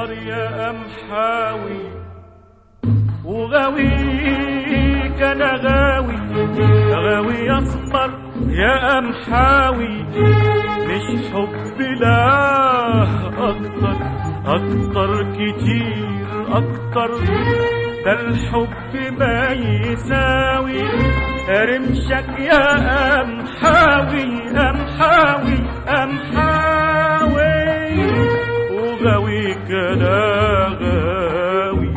اسمر يا قمحاوي وغاويك انا غاوي غاوي اسمر يا قمحاوي مش حب لا اكتر اكتر كتير اكتر ده الحب ما يساوي رمشك يا قمحاوي قمحاوي قمحاوي وغاويك انا غاوي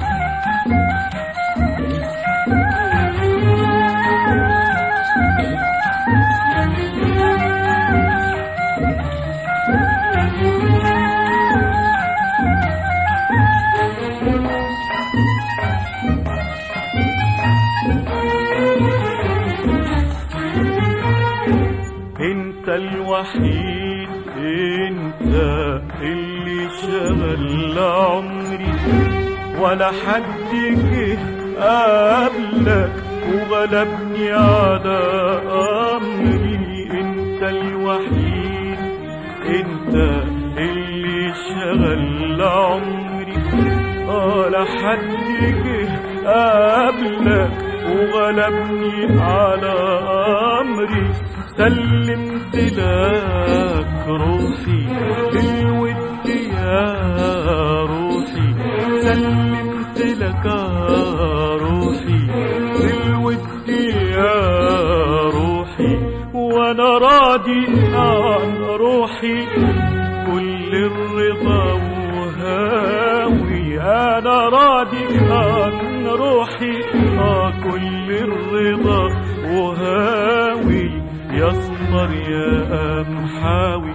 انت الوحيد انت اللي شغل عمري ولا حد جه قبلك وغلبني على امري انت الوحيد انت اللي شغل عمري ولا حد جه قبلك وغلبني على امري سلمت لك روحي بالود يا روحي سلمت لك روحي بالود يا روحي وانا راضي عن روحي كل الرضا وهاوي انا راضي عن روحي آه كل الرضا وهاوي يصبر يا قمحاوي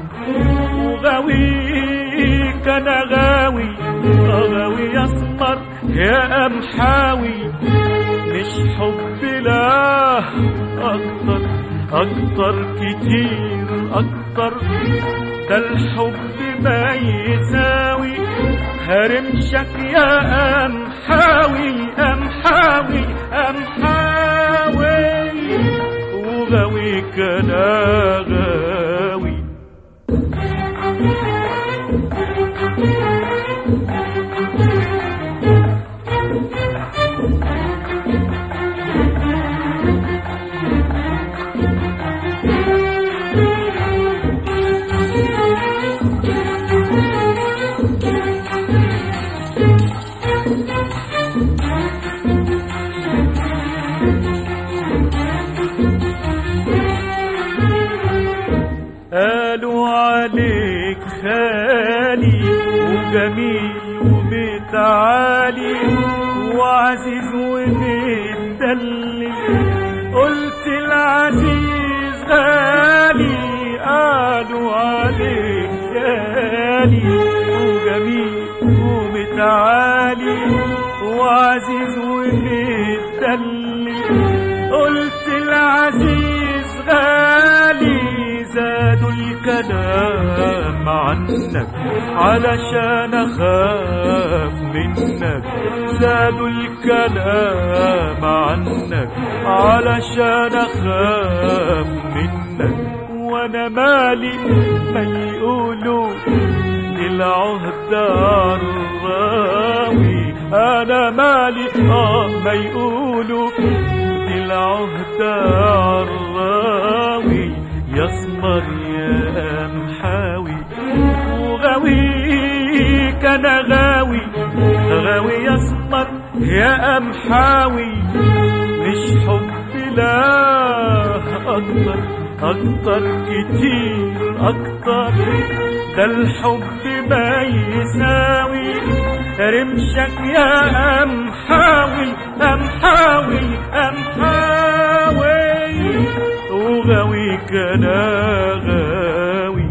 وغاويك انا غاوي غاوي يصبر يا قمحاوي مش حب لا اكتر اكتر كتير اكتر ده الحب ما يساوي هرمشك يا قمحاوي قمحاوي قمحاوي وغاويك انا غاوي قالوا عليك خالي وجميل ومتعالي وعزيز ومتدلل قلت العزيز غالي قالوا عليك خالي وجميل ومتعالي وعزيز ومتدلل قلت العزيز غالي زادوا الكلام عنك علشان اخاف منك زادوا الكلام عنك علشان اخاف منك وانا مالي ما يقولوا العهد الراوي انا مالي اه ما يقولوا العهد الراوي يسمر يا محاوي وغاويك انا غاوي غاوي يسمر يا امحاوي مش حب لا اكتر اكتر كتير اكتر ده الحب ما يساوي رمشك يا امحاوي امحاوي امحاوي وغاويك انا غاوي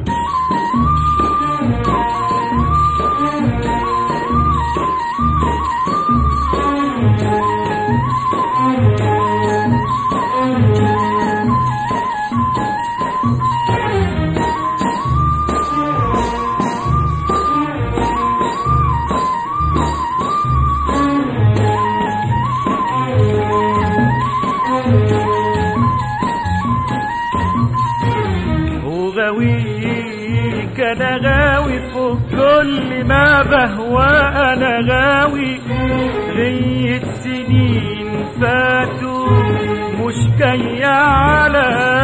وغاويك انا غاوي فوق كل ما بهوى انا غاوي غية سنين فاتوا مش جاية على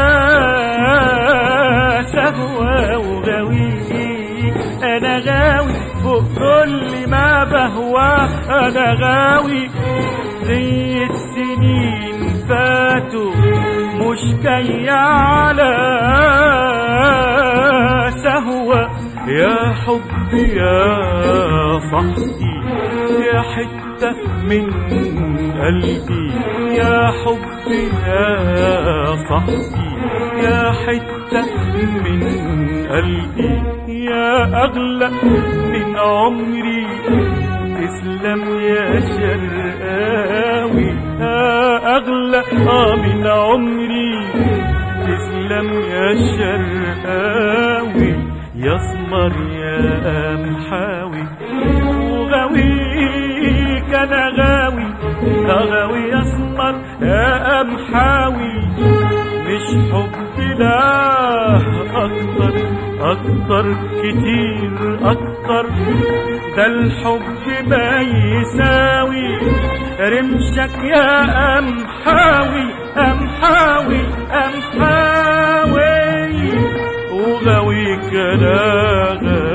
سهوة وغاوي انا غاوي فوق كل ما بهوى انا غاوي غية سنين فاتوا مش جاية على سهوة يا حبي يا صاحبي يا حتة من قلبي يا حبي يا صاحبي يا حتة من قلبي يا أغلى من عمري تسلم يا شرقاوي يا أغلى آه من عمري تسلم يا شرقاوي يسمر يا محاوي وغاويك انا غاوي غاوي يسمر يا محاوي مش حب لا اكتر اكتر كتير اكتر ده الحب ما يساوي رمشك يا امحاوي امحاوي امحاوي وغاويك انا غاوي